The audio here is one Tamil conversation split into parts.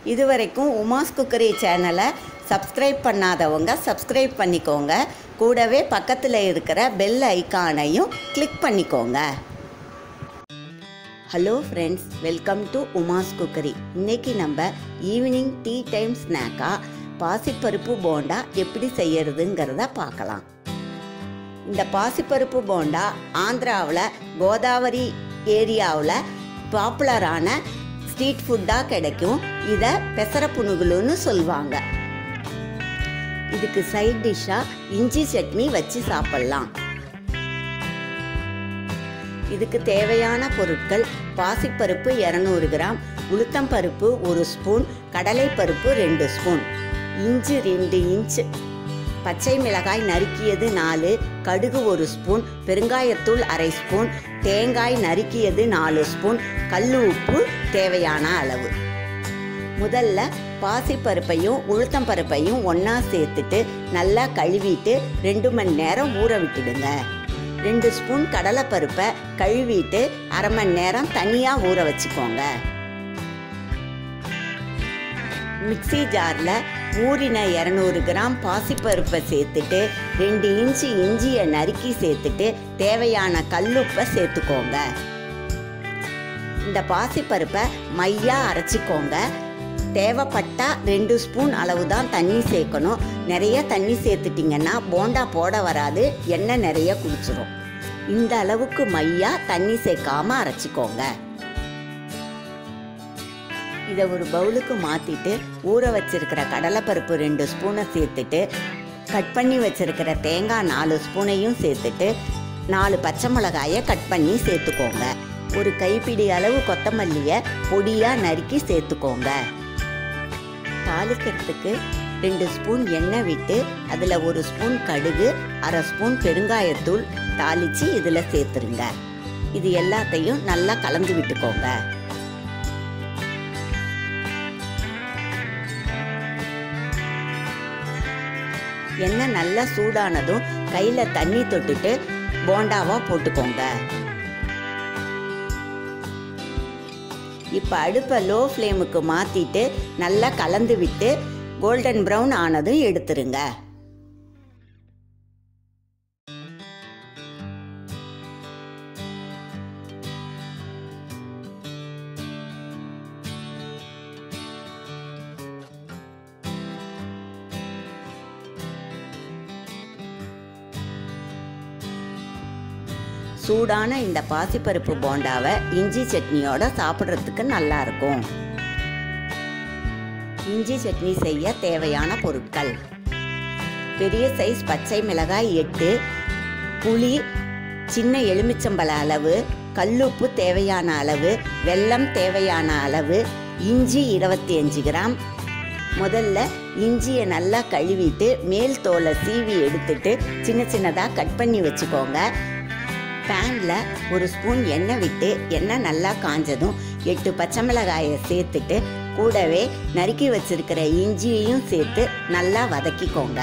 இதுவரைக்கும் உமாஸ் குக்கரி சேனலை சப்ஸ்கிரைப் பண்ணாதவங்க சப்ஸ்கிரைப் பண்ணிக்கோங்க கூடவே பக்கத்தில் இருக்கிற பெல் ஐகானையும் கிளிக் பண்ணிக்கோங்க hello friends welcome to Uma's cookery இன்னைக்கு நம்ம ஈவினிங் டீ டைம் ஸ்நாக்காக பாசிப்பருப்பு போண்டா எப்படி செய்யறதுங்கிறத பார்க்கலாம் இந்த பாசிப்பருப்பு போண்டா ஆந்திராவில் கோதாவரி ஏரியாவில் பாப்புலரான ஸ்ட்ரீட் ஃபுட்டாக கிடைக்கும் இதை பெசர புனுகுலுன்னு சொல்லுவாங்க இதுக்கு சைட் டிஷ்ஷாக இஞ்சி சட்னி வச்சு சாப்பிட்லாம் இதுக்கு தேவையான பொருட்கள் பாசிப்பருப்பு இரநூறு கிராம் உளுத்தம்பருப்பு ஒரு ஸ்பூன் கடலைப்பருப்பு ரெண்டு ஸ்பூன் இஞ்சி ரெண்டு இன்ச் பச்சை மிளகாய் நறுக்கியது நாலு கடுகு ஒரு ஸ்பூன் பெருங்காயத்தூள் அரை ஸ்பூன் தேங்காய் நறுக்கியது நாலு ஸ்பூன் கல் உப்பு தேவையான அளவு முதல்ல பாசிப்பருப்பையும் உளுத்தம்பருப்பையும் ஒன்றா சேர்த்துட்டு நல்லா கழுவிட்டு ரெண்டு மணி நேரம் ஊற விட்டுடுங்க ரெண்டு ஸ்பூன் கடலைப்பருப்பை கழுவிட்டு அரை மணி நேரம் தனியாக ஊற வச்சுக்கோங்க மிக்சி ஜாரில் ஊறின இரநூறு கிராம் பாசிப்பருப்பை சேர்த்துட்டு ரெண்டு இன்ச்சு இஞ்சியை நறுக்கி சேர்த்துட்டு தேவையான கல்லுப்பை சேர்த்துக்கோங்க இந்த பாசிப்பருப்பை மையாக அரைச்சிக்கோங்க தேவைப்பட்டா ரெண்டு ஸ்பூன் அளவு தான் தண்ணி சேர்க்கணும் நிறைய தண்ணி சேர்த்துட்டிங்கன்னா போண்டா போட வராது எண்ணெய் நிறைய குடிச்சிரும் இந்த அளவுக்கு மையா தண்ணி சேர்க்காம அரைச்சிக்கோங்க இதை ஒரு பவுலுக்கு மாற்றிட்டு ஊற வச்சிருக்கிற கடலைப்பருப்பு ரெண்டு ஸ்பூனை சேர்த்துட்டு கட் பண்ணி வச்சிருக்கிற தேங்காய் நாலு ஸ்பூனையும் சேர்த்துட்டு நாலு பச்சை மிளகாயை கட் பண்ணி சேர்த்துக்கோங்க ஒரு கைப்பிடி அளவு கொத்தமல்லியை பொடியாக நறுக்கி சேர்த்துக்கோங்க தாளிக்கிறதுக்கு ரெண்டு ஸ்பூன் எண்ணெய் விட்டு அதில் ஒரு ஸ்பூன் கடுகு அரை ஸ்பூன் பெருங்காயத்தூள் தாளித்து இதில் சேர்த்துருங்க இது எல்லாத்தையும் நல்லா கலந்து விட்டுக்கோங்க எண்ணெய் நல்லா சூடானதும் கையில் தண்ணி தொட்டுட்டு போண்டாவாக போட்டுக்கோங்க இப்போ அடுப்பை லோ ஃப்ளேமுக்கு மாற்றிட்டு நல்லா கலந்து விட்டு கோல்டன் ப்ரௌன் ஆனதும் எடுத்துருங்க சூடான இந்த பாசிப்பருப்பு போண்டாவை இஞ்சி சட்னியோட சாப்பிட்றதுக்கு நல்லா இருக்கும் இஞ்சி சட்னி செய்ய தேவையான பொருட்கள் பெரிய சைஸ் பச்சை மிளகாய் எட்டு புளி சின்ன எலுமிச்சம்பழ அளவு கல்லுப்பு தேவையான அளவு வெல்லம் தேவையான அளவு இஞ்சி இருபத்தி அஞ்சு கிராம் முதல்ல இஞ்சியை நல்லா கழுவிட்டு மேல் தோலை சீவி எடுத்துட்டு சின்ன சின்னதாக கட் பண்ணி வச்சுக்கோங்க பேனில் ஒரு ஸ்பூன் எண்ணெய் விட்டு எண்ணெய் நல்லா காஞ்சதும் எட்டு பச்சை மிளகாயை சேர்த்துட்டு கூடவே நறுக்கி வச்சிருக்கிற இஞ்சியையும் சேர்த்து நல்லா வதக்கிக்கோங்க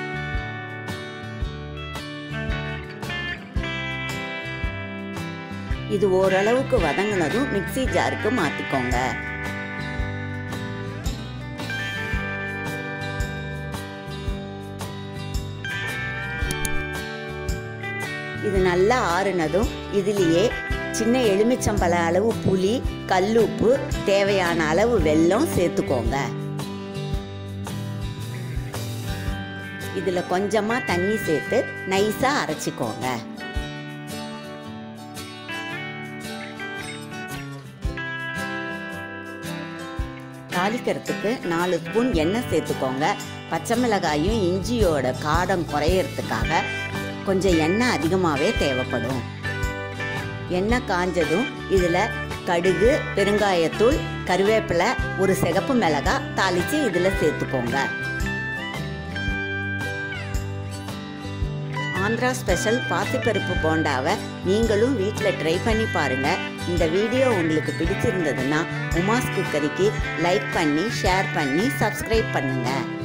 இது ஓரளவுக்கு வதங்கினதும் மிக்சி ஜாருக்கு மாற்றிக்கோங்க இது நல்லா ஆறுனதும் இதுலேயே சின்ன எலுமிச்சம்பழ அளவு புளி கல்லுப்பு தேவையான அளவு வெல்லம் சேர்த்துக்கோங்க இதில் கொஞ்சமாக தண்ணி சேர்த்து நைஸாக அரைச்சிக்கோங்க தாளிக்கிறதுக்கு நாலு ஸ்பூன் எண்ணெய் சேர்த்துக்கோங்க பச்சை மிளகாயும் இஞ்சியோட காரம் குறையறதுக்காக கொஞ்சம் எண்ணெய் அதிகமாகவே தேவைப்படும் எண்ணெய் காஞ்சதும் இதில் கடுகு பெருங்காயத்தூள் கருவேப்பிலை ஒரு சிகப்பு மிளகாய் தாளித்து இதில் சேர்த்துக்கோங்க ஆந்திரா ஸ்பெஷல் பாசிப்பருப்பு போண்டாவை நீங்களும் வீட்டில் ட்ரை பண்ணி பாருங்கள் இந்த வீடியோ உங்களுக்கு பிடிச்சிருந்ததுன்னா உமாஸ் குக்கரிக்கு லைக் பண்ணி ஷேர் பண்ணி சப்ஸ்கிரைப் பண்ணுங்கள்